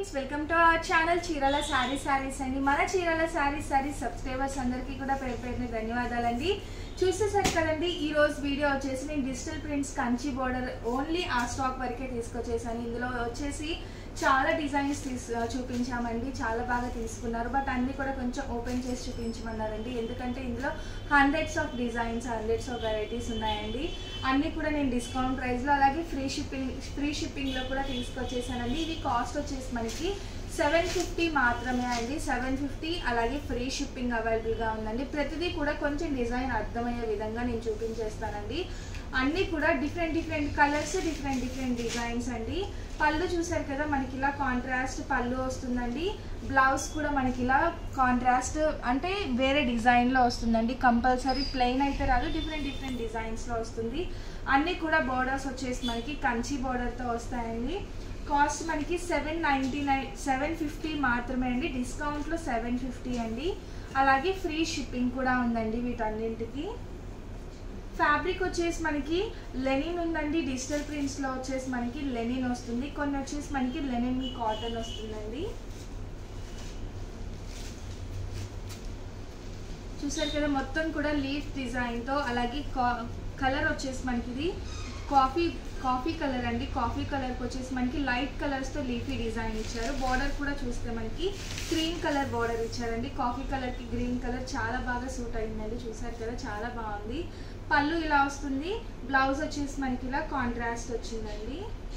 friends welcome to our channel చీరల శారీ శారీస్ అండి మన చీరల శారీ శారీస్ సబ్స్క్రైబర్స్ అందరికీ కూడా పేరు పేరున ధన్యవాదాలండి చూసేసారు కదండి ఈ రోజు వీడియో వచ్చేసి నేను digital prints Kanchi border only ఆ స్టాక్ వరకే తీసుకొచ్చేసాను ఇందులో వచ్చేసి చాలా డిజైన్స్ తీసు చూపించామండి చాలా బాగా తీసుకున్నారు బట్ అన్ని కూడా కొంచెం ఓపెన్ చేసి చూపించమన్నారండి ఎందుకంటే ఇందులో hundreds of designs hundreds of varieties ఉన్నాయండి అన్ని కూడా నేను డిస్కౌంట్ ప్రైస్లో అలాగే ఫ్రీ షిప్పింగ్ ఫ్రీ షిప్పింగ్లో కూడా తీసుకొచ్చేసానండి ఇది కాస్ట్ వచ్చేసి మనకి సెవెన్ ఫిఫ్టీ మాత్రమే అండి సెవెన్ ఫిఫ్టీ అలాగే ఫ్రీ షిప్పింగ్ అవైలబుల్గా ఉందండి ప్రతిదీ కూడా కొంచెం డిజైన్ అర్థమయ్యే విధంగా నేను చూపించేస్తానండి అన్నీ కూడా different different colours different different designs అండి పళ్ళు చూసారు కదా మనకి ఇలా కాంట్రాస్ట్ పళ్ళు వస్తుందండి బ్లౌజ్ కూడా మనకి ఇలా కాంట్రాస్ట్ అంటే వేరే డిజైన్లో వస్తుందండి కంపల్సరీ ప్లెయిన్ అయితే రాదు డిఫరెంట్ డిఫరెంట్ డిజైన్స్లో వస్తుంది అన్నీ కూడా బోర్డర్స్ వచ్చేసి మనకి కంచి బోర్డర్తో వస్తాయండి కాస్ట్ మనకి seven ninety nine seven fifty మాత్రమే అండి డిస్కౌంట్లో సెవెన్ ఫిఫ్టీ అండి అలాగే ఫ్రీ షిప్పింగ్ కూడా ఉందండి వీటన్నింటికి ఫ్యాబ్రిక్ వచ్చేసి మనకి లెనిన్ ఉందండి డిజిటల్ ప్రింట్స్లో వచ్చేసి మనకి లెనిన్ వస్తుంది కొన్ని వచ్చేసి మనకి లెనిన్ కాటన్ వస్తుందండి చూసారు కదా మొత్తం కూడా లీఫ్ డిజైన్తో అలాగే కలర్ వచ్చేసి మనకి ఇది కాఫీ కాఫీ కలర్ అండి కాఫీ కలర్కి వచ్చేసి మనకి లైట్ కలర్స్తో లీఫీ డిజైన్ ఇచ్చారు బార్డర్ కూడా చూస్తే మనకి క్రీమ్ కలర్ బార్డర్ ఇచ్చారండి కాఫీ కలర్కి గ్రీన్ కలర్ చాలా బాగా సూట్ అయిందండి చూసారు కదా చాలా బాగుంది పళ్ళు ఇలా వస్తుంది బ్లౌజ్ వచ్చేసి మనకి ఇలా కాంట్రాస్ట్ వచ్చిందండి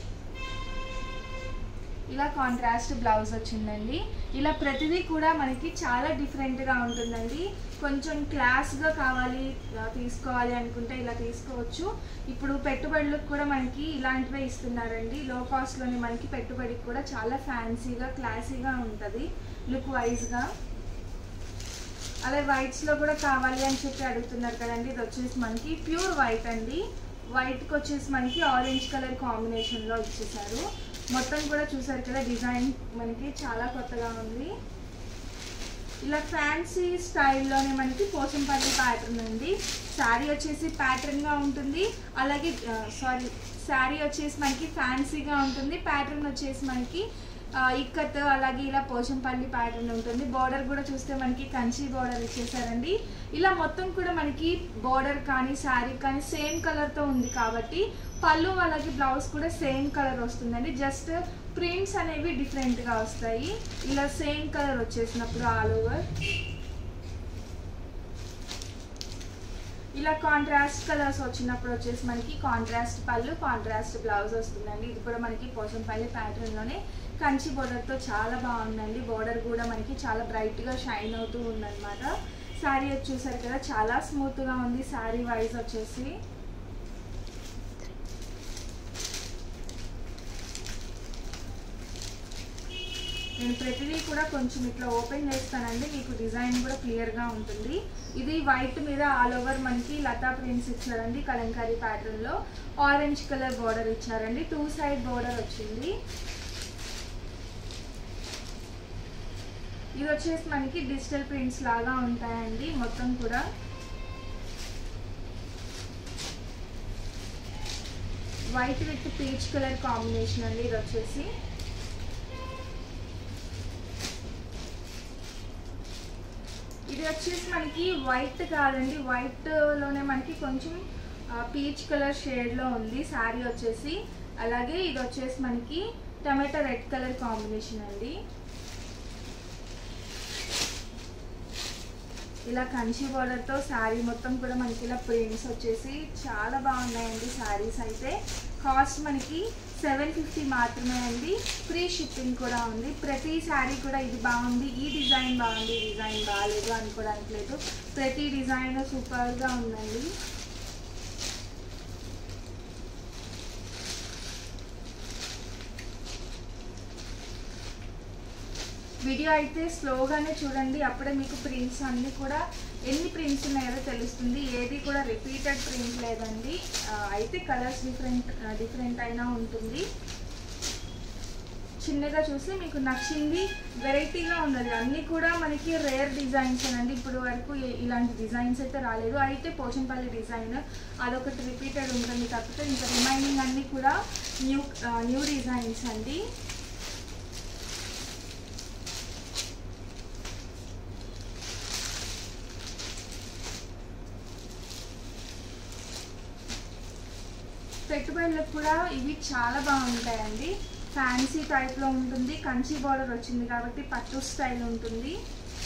ఇలా కాంట్రాస్ట్ బ్లౌజ్ వచ్చిందండి ఇలా ప్రతిదీ కూడా మనకి చాలా డిఫరెంట్గా ఉంటుందండి కొంచెం క్లాస్గా కావాలి తీసుకోవాలి అనుకుంటే ఇలా తీసుకోవచ్చు ఇప్పుడు పెట్టుబడులకు కూడా మనకి ఇలాంటివే ఇస్తున్నారండి లో కాస్ట్లోనే మనకి పెట్టుబడికి కూడా చాలా ఫ్యాన్సీగా క్లాసీగా ఉంటుంది లుక్ వైజ్గా అలాగే వైట్స్లో కూడా కావాలి అని చెప్పి అడుగుతున్నారు కదండి ఇది వచ్చేసి మనకి ప్యూర్ వైట్ అండి వైట్కి వచ్చేసి మనకి ఆరెంజ్ కలర్ కాంబినేషన్లో ఇచ్చేసారు మొత్తం కూడా చూసారు కదా డిజైన్ మనకి చాలా కొత్తగా ఉంది ఇలా ఫ్యాన్సీ స్టైల్లోనే మనకి పోచంపల్లి ప్యాటర్న్ ఉంది శారీ వచ్చేసి ప్యాటర్న్గా ఉంటుంది అలాగే సారీ శారీ వచ్చేసి మనకి ఫ్యాన్సీగా ఉంటుంది ప్యాటర్న్ వచ్చేసి మనకి ఇక్కత్ అలాగే ఇలా పోచంపల్లి ప్యాటర్న్ ఉంటుంది బార్డర్ కూడా చూస్తే మనకి కంచి బార్డర్ ఇచ్చేసారండి ఇలా మొత్తం కూడా మనకి బార్డర్ కానీ శారీ కానీ సేమ్ కలర్తో ఉంది కాబట్టి పళ్ళు అలాగే బ్లౌజ్ కూడా సేమ్ కలర్ వస్తుందండి జస్ట్ ప్రింట్స్ అనేవి డిఫరెంట్గా వస్తాయి ఇలా సేమ్ కలర్ వచ్చేసినప్పుడు ఆల్ ఓవర్ ఇలా కాంట్రాస్ట్ కలర్స్ వచ్చినప్పుడు వచ్చేసి మనకి కాంట్రాస్ట్ పళ్ళు కాంట్రాస్ట్ బ్లౌజ్ వస్తుందండి ఇది కూడా మనకి పోచంపల్లి ప్యాటర్న్లోనే కంచి బోర్డర్తో చాలా బాగుందండి బోర్డర్ కూడా మనకి చాలా బ్రైట్గా షైన్ అవుతూ ఉందన్నమాట శారీ వచ్చి చూసారు కదా చాలా స్మూత్గా ఉంది శారీ వైజ్ వచ్చేసి నేను ప్రతిదీ కూడా కొంచెం ఇట్లా ఓపెన్ చేస్తానండి మీకు డిజైన్ కూడా క్లియర్గా ఉంటుంది ఇది వైట్ మీద ఆల్ ఓవర్ మనకి లతా ప్రింట్స్ ఇచ్చారండి కలంకారీ ప్యాటర్న్లో ఆరెంజ్ కలర్ బార్డర్ ఇచ్చారండి టూ సైడ్ బార్డర్ వచ్చింది ఇది వచ్చేసి మనకి డిజిటల్ ప్రింట్స్ లాగా ఉంటాయండి మొత్తం కూడా white with peach colour combination అండి ఇది వచ్చేసి ఇది వచ్చేసి మనకి వైట్ కాదండి వైట్లోనే మనకి కొంచెం పీచ్ కలర్ షేడ్లో ఉంది శారీ వచ్చేసి అలాగే ఇది వచ్చేసి మనకి టమాటా రెడ్ కలర్ కాంబినేషన్ అండి ఇలా కంచి బార్డర్తో శారీ మొత్తం కూడా మనకి ఇలా ప్రింట్స్ వచ్చేసి చాలా బాగున్నాయండి శారీస్ అయితే కాస్ట్ మనకి సెవెన్ ఫిఫ్టీ మాత్రమే అండి ఫ్రీ షిప్పింగ్ కూడా ఉంది ప్రతి శారీ కూడా ఇది బాగుంది ఈ డిజైన్ బాగుంది ఈ డిజైన్ బాగాలేదు అనుకోవడానికి లేదు ప్రతి డిజైన్ సూపర్గా ఉందండి వీడియో అయితే స్లోగానే చూడండి అప్పుడే మీకు ప్రింట్స్ అన్నీ కూడా ఎన్ని ప్రింట్స్ ఉన్నాయో తెలుస్తుంది ఏది కూడా రిపీటెడ్ ప్రింట్ లేదండి అయితే కలర్స్ డిఫరెంట్ డిఫరెంట్ అయినా ఉంటుంది చిన్నగా చూసి మీకు నచ్చింది వెరైటీగా ఉన్నది అన్నీ కూడా మనకి రేర్ డిజైన్స్ అండి ఇప్పుడు వరకు ఇలాంటి డిజైన్స్ అయితే రాలేదు అయితే పోచంపల్లి డిజైన్ అదొకటి రిపీటెడ్ ఉంటుంది కాకపోతే ఇంకా రిమైనింగ్ అన్నీ కూడా న్యూ న్యూ డిజైన్స్ అండి పెట్టుబడులకు కూడా ఇవి చాలా బాగుంటాయండి ఫ్యాన్సీ టైప్లో ఉంటుంది కంచి బార్డర్ వచ్చింది కాబట్టి పట్టు స్టైల్ ఉంటుంది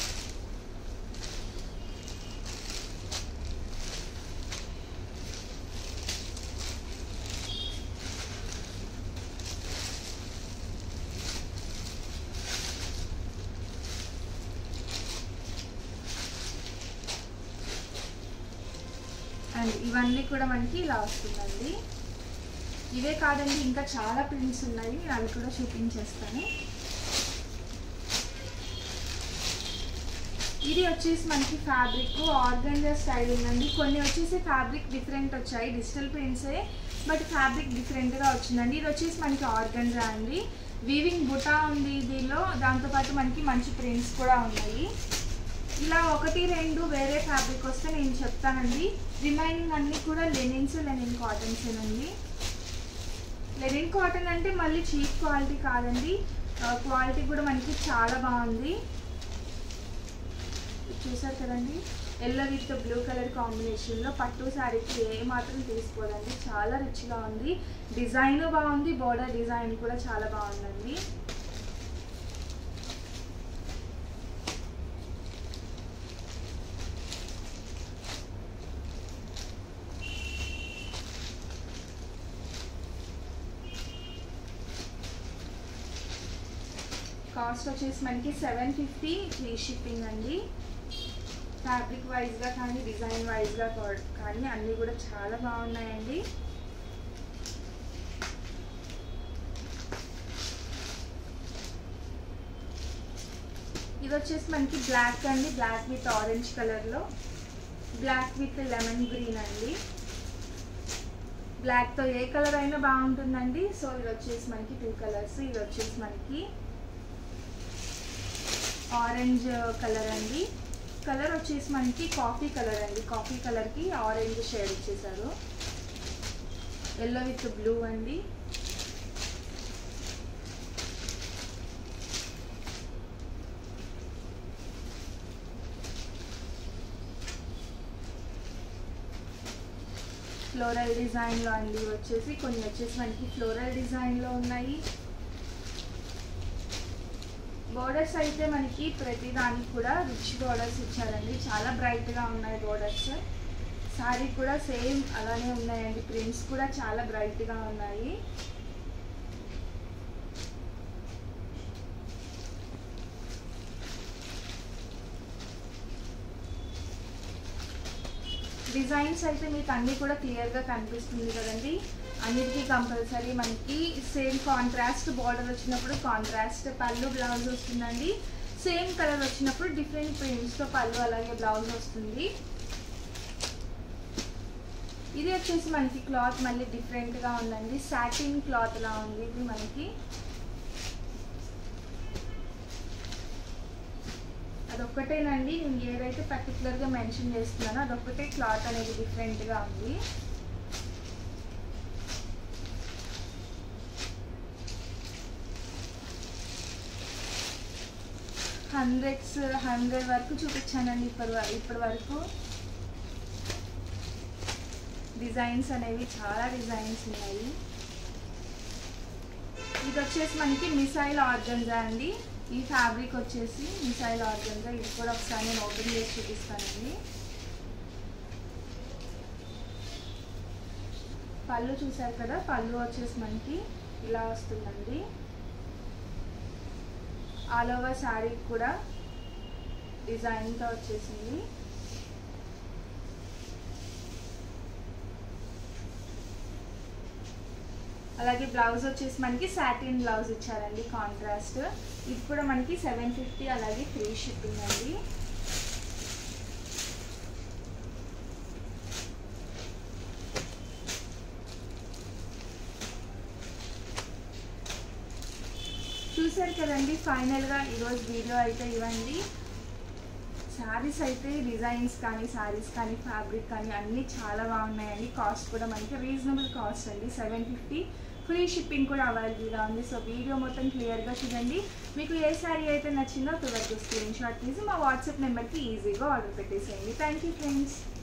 అండ్ ఇవన్నీ కూడా మనకి ఇలా వస్తుందండి ఇవే కాదండి ఇంకా చాలా ప్రింట్స్ ఉన్నాయి నేను అవి కూడా చూపించేస్తాను ఇది వచ్చేసి మనకి ఫ్యాబ్రిక్ ఆర్గంజా స్టైల్ ఉందండి కొన్ని వచ్చేసి ఫ్యాబ్రిక్ డిఫరెంట్ వచ్చాయి డిజిటల్ ప్రింట్సే బట్ ఫ్యాబ్రిక్ డిఫరెంట్గా వచ్చిందండి ఇది వచ్చేసి మనకి ఆర్గంజా అండి వీవింగ్ బుటా ఉంది దీనిలో దాంతోపాటు మనకి మంచి ప్రింట్స్ కూడా ఉన్నాయి ఇలా ఒకటి రెండు వేరే ఫ్యాబ్రిక్ వస్తే నేను చెప్తానండి రిమైనింగ్ అన్నీ కూడా లెనిన్స్ లెనిన్ కాటన్స్ అండి లెనిన్ కాటన్ అంటే మళ్ళీ చీప్ క్వాలిటీ కాదండి క్వాలిటీ కూడా మనకి చాలా బాగుంది చూసారు కదండి ఎల్లో విత్ బ్లూ కలర్ కాంబినేషన్లో పట్టు శారీకి ఏ మాత్రం తీసుకోదండి చాలా రిచ్గా ఉంది డిజైన్ బాగుంది బోర్డర్ డిజైన్ కూడా చాలా బాగుందండి కాస్ట్ వచ్చేసి మనకి సెవెన్ ఫిఫ్టీ ఫ్రీ షిప్పింగ్ అండి ఫ్యాబ్రిక్ వైజ్గా కానీ డిజైన్ వైజ్గా కానీ అన్నీ కూడా చాలా బాగున్నాయండి ఇది వచ్చేసి మనకి బ్లాక్ అండి బ్లాక్ విత్ ఆరెంజ్ కలర్లో బ్లాక్ విత్ లెమన్ గ్రీన్ అండి బ్లాక్తో ఏ కలర్ అయినా బాగుంటుందండి సో ఇది వచ్చేసి మనకి టూ కలర్స్ ఇది వచ్చేసి మనకి ఆరెంజ్ కలర్ అండి కలర్ వచ్చేసి మనకి కాఫీ కలర్ అండి కాఫీ కలర్కి ఆరెంజ్ షేడ్ ఇచ్చేసారు ఎల్లో విత్ బ్లూ అండి ఫ్లోరల్ డిజైన్లో అండి వచ్చేసి కొన్ని వచ్చేసి మనకి ఫ్లోరల్ డిజైన్లో ఉన్నాయి బోర్డర్స్ అయితే మనకి ప్రతి దానికి కూడా రిచ్ బోర్డర్స్ ఇచ్చారండి చాలా బ్రైట్గా ఉన్నాయి బోర్డర్స్ సారీ కూడా సేమ్ అలానే ఉన్నాయండి ప్రింట్స్ కూడా చాలా బ్రైట్గా ఉన్నాయి డిజైన్స్ అయితే మీకు అన్నీ కూడా క్లియర్గా కనిపిస్తుంది కదండి అన్నిటికీ కంపల్సరీ మనకి సేమ్ కాంట్రాస్ట్ బార్డర్ వచ్చినప్పుడు కాంట్రాస్ట్ పళ్ళు బ్లౌజ్ వస్తుందండి సేమ్ కలర్ వచ్చినప్పుడు డిఫరెంట్ ప్రింట్స్తో పళ్ళు అలాగే బ్లౌజ్ వస్తుంది ఇది వచ్చేసి మనకి క్లాత్ మళ్ళీ డిఫరెంట్గా ఉందండి సాటిన్ క్లాత్ లా ఉంది ఇది మనకి అదొక్కటేనండి నేను ఏదైతే పర్టికులర్గా మెన్షన్ చేస్తున్నానో అదొక్కటే క్లాత్ అనేది డిఫరెంట్గా ఉంది హండ్రెడ్స్ హండ్రెడ్ వరకు చూపించానండి ఇప్పటి వ- ఇప్పటి వరకు డిజైన్స్ అనేవి చాలా డిజైన్స్ ఉన్నాయి ఇది వచ్చేసి మనకి మిసైల్ ఆర్గన్జా అండి ఈ ఫ్యాబ్రిక్ వచ్చేసి మిసైల్ ఆర్గన్జా ఇది కూడా ఒకసారి నేను ఓపెన్ చేసి చూపిస్తానండి పళ్ళు చూసారు కదా పళ్ళు వచ్చేసి మనకి ఇలా వస్తుందండి ఆల్ ఓవర్ శారీ కూడా డిజైన్తో వచ్చేసింది అలాగే బ్లౌజ్ వచ్చేసి మనకి సాటిన్ బ్లౌజ్ ఇచ్చారండి కాంట్రాస్ట్ ఇది కూడా మనకి సెవెన్ ఫిఫ్టీ అలాగే ఫ్రీ షిప్పింగ్ అండి చూసారు కదండి ఫైనల్గా ఈరోజు వీడియో అయితే ఇవ్వండి శారీస్ అయితే డిజైన్స్ కానీ శారీస్ కానీ ఫ్యాబ్రిక్ కానీ అన్నీ చాలా బాగున్నాయండి కాస్ట్ కూడా మనకి రీజనబుల్ కాస్ట్ అండి సెవెన్ ఫిఫ్టీ ఫ్రీ షిప్పింగ్ కూడా అవైలబుల్గా ఉంది సో వీడియో మొత్తం క్లియర్గా చూడండి మీకు ఏ శారీ అయితే నచ్చిందో తువరకు స్క్రీన్ షాట్ తీసి మా వాట్సాప్ నెంబర్కి ఈజీగా ఆర్డర్ పెట్టేసేయండి థ్యాంక్ యూ ఫ్రెండ్స్